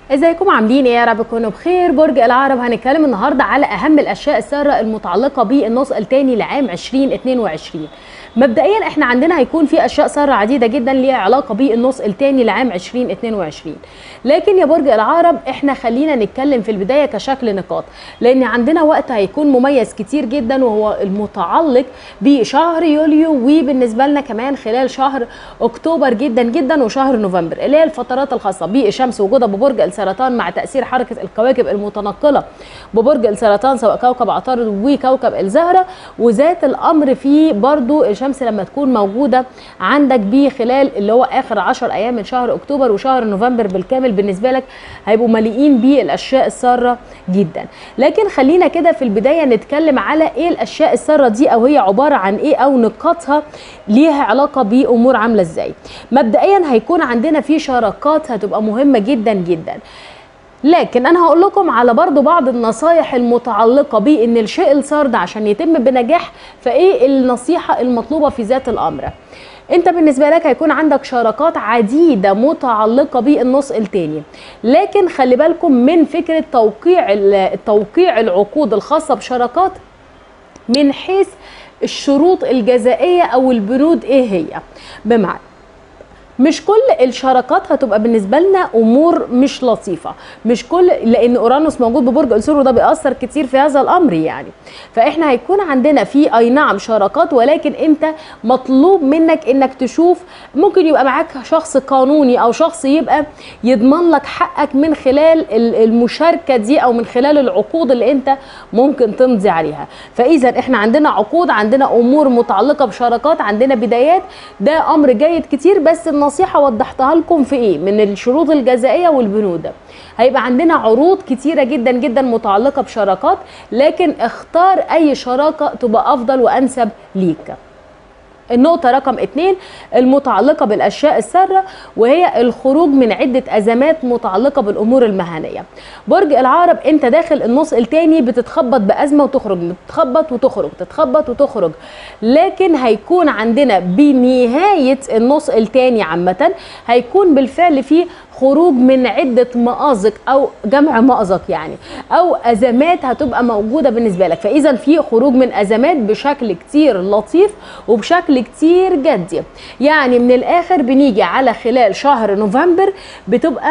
ازيكم عاملين ايه يا رب تكونوا بخير برج العرب هنتكلم النهارده على اهم الاشياء الساره المتعلقه بالنص الثاني لعام 2022 مبدئيا احنا عندنا هيكون في اشياء ساره عديده جدا ليها علاقه بالنص الثاني لعام 2022 لكن يا برج العرب احنا خلينا نتكلم في البدايه كشكل نقاط لان عندنا وقت هيكون مميز كتير جدا وهو المتعلق بشهر يوليو وبالنسبه لنا كمان خلال شهر اكتوبر جدا جدا وشهر نوفمبر اللي هي الفترات الخاصه بالشمس وجودها ببرج السرطان مع تاثير حركه الكواكب المتنقله ببرج السرطان سواء كوكب عطارد وكوكب الزهره وذات الامر في برضو الشمس لما تكون موجوده عندك بخلال اللي هو اخر 10 ايام من شهر اكتوبر وشهر نوفمبر بالكامل بالنسبه لك هيبقوا مليئين بالاشياء الساره جدا لكن خلينا كده في البدايه نتكلم على ايه الاشياء الساره دي او هي عباره عن ايه او نقاطها ليها علاقه بامور عامله ازاي مبدئيا هيكون عندنا في شراكات هتبقى مهمه جدا جدا لكن انا هقول لكم على برضو بعض النصايح المتعلقه بان الشيء السرد عشان يتم بنجاح فايه النصيحه المطلوبه في ذات الامر انت بالنسبه لك هيكون عندك شراكات عديده متعلقه بالنص التاني لكن خلي بالكم من فكره توقيع توقيع العقود الخاصه بشراكات من حيث الشروط الجزائيه او البنود ايه هي بمعنى مش كل الشراكات هتبقى بالنسبه لنا امور مش لطيفه مش كل لان اورانوس موجود ببرج الثور وده بيأثر كتير في هذا الامر يعني فاحنا هيكون عندنا في اي نعم شراكات ولكن انت مطلوب منك انك تشوف ممكن يبقى معاك شخص قانوني او شخص يبقى يضمن لك حقك من خلال المشاركه دي او من خلال العقود اللي انت ممكن تمضي عليها فاذا احنا عندنا عقود عندنا امور متعلقه بشراكات عندنا بدايات ده امر جيد كتير بس النصيحه وضحتها لكم في ايه من الشروط الجزائيه والبنود هيبقى عندنا عروض كتيره جدا جدا متعلقه بشراكات لكن اختار اي شراكه تبقى افضل وانسب ليك النقطة رقم اتنين المتعلقة بالأشياء السارة وهي الخروج من عدة أزمات متعلقة بالأمور المهنية برج العقرب أنت داخل النص التاني بتتخبط بأزمة وتخرج بتتخبط وتخرج تتخبط وتخرج لكن هيكون عندنا بنهاية النص التاني عامة هيكون بالفعل فيه خروج من عدة مأزق أو جمع مأزق يعني أو أزمات هتبقى موجودة بالنسبة لك فإذا في خروج من أزمات بشكل كتير لطيف وبشكل كتير جدي يعني من الآخر بنيجي على خلال شهر نوفمبر بتبقى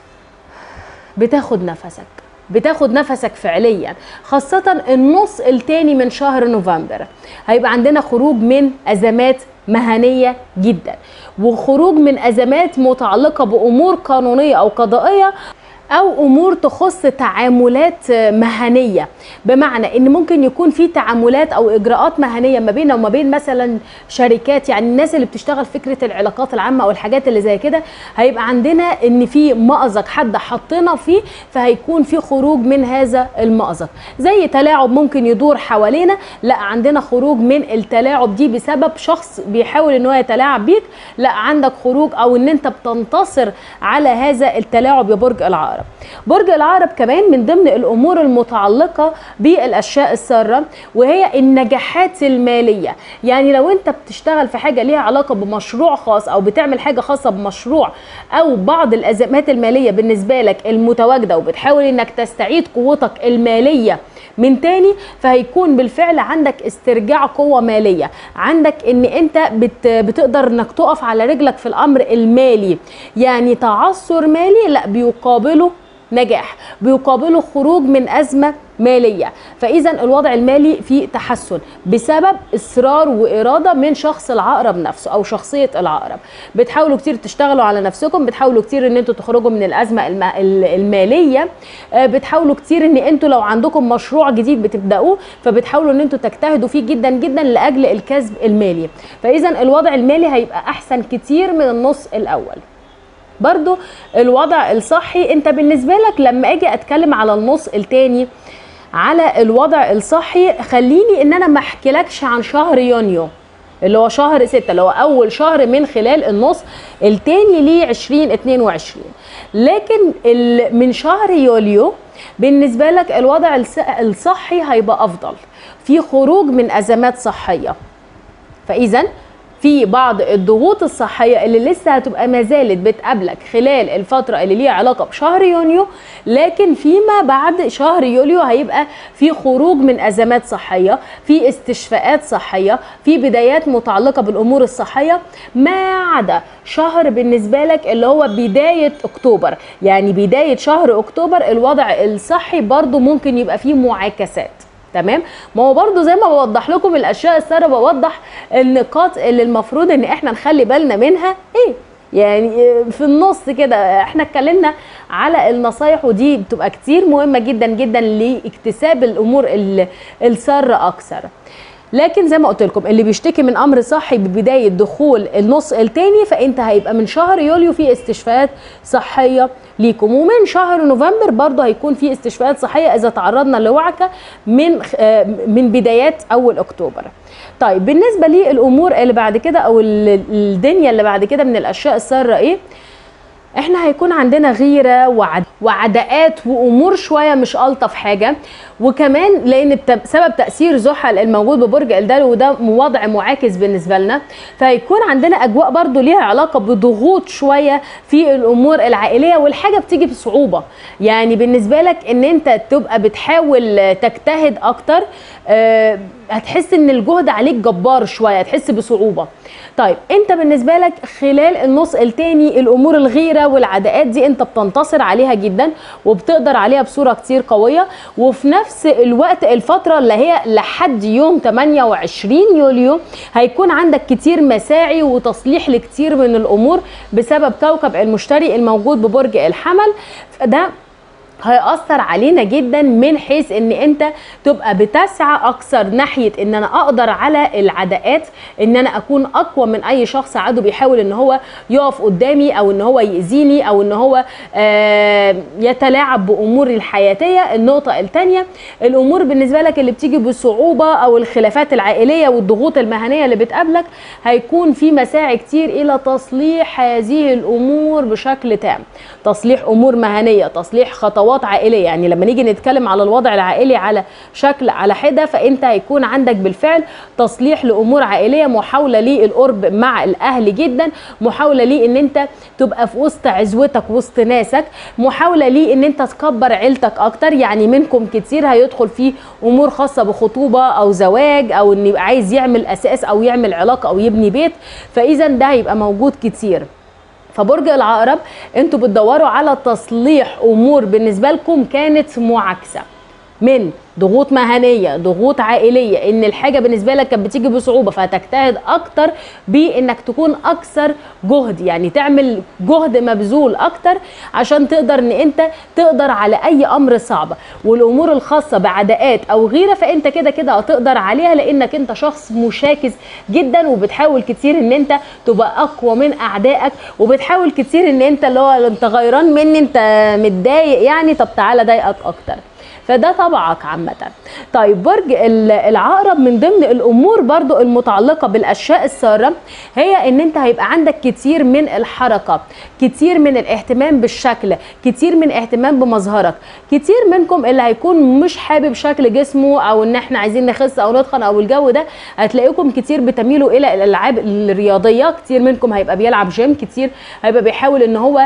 بتاخد نفسك بتاخد نفسك فعليا خاصة النص التاني من شهر نوفمبر هيبقى عندنا خروج من أزمات مهنية جدا وخروج من أزمات متعلقة بأمور قانونية أو قضائية او امور تخص تعاملات مهنيه بمعنى ان ممكن يكون في تعاملات او اجراءات مهنيه ما بيننا وما بين مثلا شركات يعني الناس اللي بتشتغل فكره العلاقات العامه او الحاجات اللي زي كده هيبقى عندنا ان في مأزق حد حطنا فيه فهيكون في خروج من هذا المأزق زي تلاعب ممكن يدور حوالينا لا عندنا خروج من التلاعب دي بسبب شخص بيحاول ان هو يتلاعب بيك لا عندك خروج او ان انت بتنتصر على هذا التلاعب يا برج العقرب العقرب برج العقرب كمان من ضمن الامور المتعلقه بالاشياء الساره وهي النجاحات الماليه يعني لو انت بتشتغل في حاجه ليها علاقه بمشروع خاص او بتعمل حاجه خاصه بمشروع او بعض الازمات الماليه بالنسبه لك المتواجده وبتحاول انك تستعيد قوتك الماليه من تاني فهيكون بالفعل عندك استرجاع قوة مالية عندك ان انت بت بتقدر انك تقف على رجلك في الامر المالي يعني تعثر مالي لا بيقابله نجاح بيقابله خروج من ازمه ماليه فاذا الوضع المالي في تحسن بسبب اصرار واراده من شخص العقرب نفسه او شخصيه العقرب بتحاولوا كتير تشتغلوا على نفسكم بتحاولوا كتير ان انتوا تخرجوا من الازمه الماليه بتحاولوا كتير ان انتوا لو عندكم مشروع جديد بتبداوه فبتحاولوا ان انتوا تجتهدوا فيه جدا جدا لاجل الكسب المالي فاذا الوضع المالي هيبقى احسن كتير من النص الاول برضو الوضع الصحي انت بالنسبه لك لما اجي اتكلم على النص التاني على الوضع الصحي خليني ان انا ما احكيلكش عن شهر يونيو اللي هو شهر ستة اللي هو اول شهر من خلال النص التاني ل 2022 لكن من شهر يوليو بالنسبه لك الوضع الصحي هيبقى افضل في خروج من ازمات صحيه فاذا في بعض الضغوط الصحيه اللي لسه هتبقى ما زالت بتقابلك خلال الفتره اللي ليها علاقه بشهر يونيو لكن فيما بعد شهر يوليو هيبقى في خروج من ازمات صحيه في استشفاءات صحيه في بدايات متعلقه بالامور الصحيه ما عدا شهر بالنسبه لك اللي هو بدايه اكتوبر يعني بدايه شهر اكتوبر الوضع الصحي برضو ممكن يبقى فيه معاكسات تمام ما هو برضو زي ما بوضح لكم الاشياء الساره بوضح النقاط اللي المفروض ان احنا نخلي بالنا منها ايه يعني في النص كده احنا اتكلمنا على النصايح ودي بتبقى كتير مهمه جدا جدا لاكتساب الامور الساره اكثر لكن زي ما قلت لكم اللي بيشتكي من امر صحي ببدايه دخول النص الثاني فانت هيبقى من شهر يوليو في استشفاءات صحيه ليكم ومن شهر نوفمبر برضه هيكون في استشفاءات صحيه اذا تعرضنا لوعكه من من بدايات اول اكتوبر. طيب بالنسبه للامور اللي بعد كده او الدنيا اللي بعد كده من الاشياء الساره ايه؟ احنا هيكون عندنا غيره وعد وعداءات وامور شويه مش الطف حاجه وكمان لان بسبب تاثير زحل الموجود ببرج الدلو وده وضع معاكس بالنسبه لنا فهيكون عندنا اجواء برضو ليها علاقه بضغوط شويه في الامور العائليه والحاجه بتيجي بصعوبه يعني بالنسبه لك ان انت تبقى بتحاول تجتهد اكتر أه هتحس ان الجهد عليك جبار شويه هتحس بصعوبه طيب انت بالنسبه لك خلال النص التاني الامور الغيره والعداءات دي انت بتنتصر عليها جدا وبتقدر عليها بصوره كتير قويه وفي نفس الوقت الفتره اللي هي لحد يوم 28 يوليو هيكون عندك كتير مساعي وتصليح لكتير من الامور بسبب كوكب المشتري الموجود ببرج الحمل ده هيأثر علينا جدا من حيث ان انت تبقى بتسعى اكثر ناحيه ان انا اقدر على العداءات ان انا اكون اقوى من اي شخص عدو بيحاول ان هو يقف قدامي او ان هو يأذيني او ان هو آه يتلاعب باموري الحياتيه النقطه الثانيه الامور بالنسبه لك اللي بتيجي بصعوبه او الخلافات العائليه والضغوط المهنيه اللي بتقابلك هيكون في مساعي كتير الى تصليح هذه الامور بشكل تام تصليح امور مهنيه تصليح خطوات خطوات عائليه يعني لما نيجي نتكلم على الوضع العائلي على شكل على حده فانت هيكون عندك بالفعل تصليح لامور عائليه محاوله للقرب مع الاهل جدا محاوله ليه ان انت تبقى في وسط عزوتك وسط ناسك محاوله ليه ان انت تكبر عيلتك اكتر يعني منكم كتير هيدخل في امور خاصه بخطوبه او زواج او ان يبقى عايز يعمل اساس او يعمل علاقه او يبني بيت فاذا ده هيبقى موجود كتير فبرج العقرب انتوا بتدوروا على تصليح امور بالنسبه لكم كانت معاكسه من ضغوط مهنيه ضغوط عائليه ان الحاجه بالنسبه لك كانت بتيجي بصعوبه فتجتهد اكتر بانك تكون اكثر جهد يعني تعمل جهد مبذول اكتر عشان تقدر ان انت تقدر على اي امر صعب والامور الخاصه بعداءات او غيره فانت كده كده هتقدر عليها لانك انت شخص مشاكس جدا وبتحاول كتير ان انت تبقى اقوى من اعدائك وبتحاول كتير ان انت اللي هو انت غيران مني انت متضايق يعني طب تعالى ضايقك اكتر فده طبعك عامة طيب برج العقرب من ضمن الامور برضو المتعلقة بالاشياء السارة هي ان انت هيبقى عندك كتير من الحركة كتير من الاهتمام بالشكل كتير من اهتمام بمظهرك كتير منكم اللي هيكون مش حابب شكل جسمه او ان احنا عايزين نخس او نتخن او الجو ده هتلاقيكم كتير بتميلوا الى الالعاب الرياضية كتير منكم هيبقى بيلعب جيم كتير هيبقى بيحاول ان هو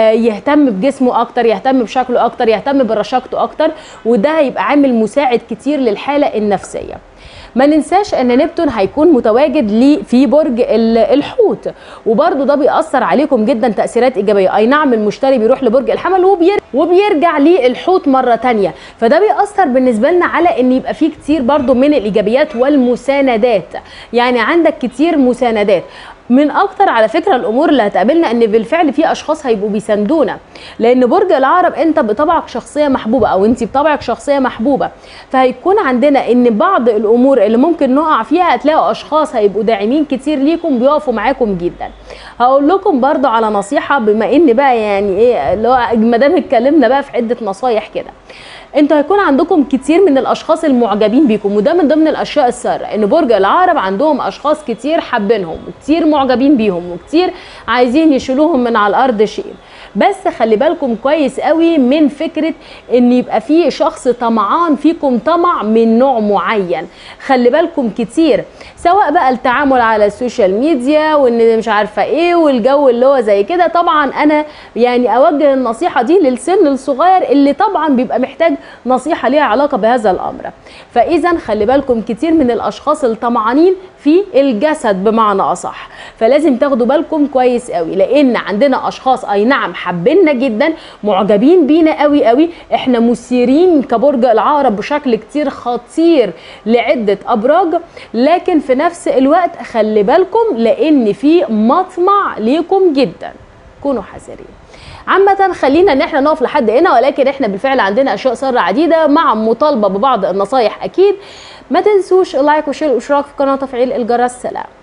يهتم بجسمه اكتر يهتم بشكله اكتر يهتم برشاقته اكتر وده هيبقى عامل مساعد كتير للحاله النفسيه ما ننساش ان نبتون هيكون متواجد لي في برج الحوت وبرده ده بيأثر عليكم جدا تأثيرات إيجابية أي نعم المشتري بيروح لبرج الحمل وبيرجع, وبيرجع للحوت مرة تانية فده بيأثر بالنسبة لنا على ان يبقى فيه كتير برده من الإيجابيات والمساندات يعني عندك كتير مساندات من اكتر على فكره الامور اللي هتقابلنا ان بالفعل في اشخاص هيبقوا بيساندونا لان برج العقرب انت بطبعك شخصيه محبوبه او انت بطبعك شخصيه محبوبه فهيكون عندنا ان بعض الامور اللي ممكن نقع فيها هتلاقوا اشخاص هيبقوا داعمين كتير ليكم بيقفوا معاكم جدا هقول لكم برضو على نصيحه بما ان بقى يعني ايه اللي هو ما دام اتكلمنا بقى في عده نصايح كده انتوا هيكون عندكم كتير من الاشخاص المعجبين بيكم وده من ضمن الاشياء الساره ان برج العقرب عندهم اشخاص كتير حابينهم وكتير معجبين بيهم وكتير عايزين يشيلوهم من على الارض شيء بس خلي بالكم كويس قوي من فكره ان يبقى في شخص طمعان فيكم طمع من نوع معين خلي بالكم كتير سواء بقى التعامل على السوشيال ميديا وان مش عارفه ايه والجو اللي هو زي كده طبعا انا يعني اوجه النصيحه دي للسن الصغير اللي طبعا بيبقى محتاج نصيحه ليها علاقه بهذا الامر فاذا خلي بالكم كتير من الاشخاص الطمعانين في الجسد بمعنى اصح فلازم تاخدوا بالكم كويس قوي لان عندنا اشخاص اي نعم حابيننا جدا معجبين بينا قوي قوي احنا مثيرين كبرج العقرب بشكل كتير خطير لعده ابراج لكن في نفس الوقت خلي بالكم لان في مطمع ليكم جدا كونوا حذرين عامة خلينا ان احنا نقف لحد هنا ولكن احنا بالفعل عندنا اشياء سارة عديدة مع مطالبة ببعض النصايح اكيد ما تنسوش اللايك والشير والاشتراك في القناة وتفعيل الجرس سلام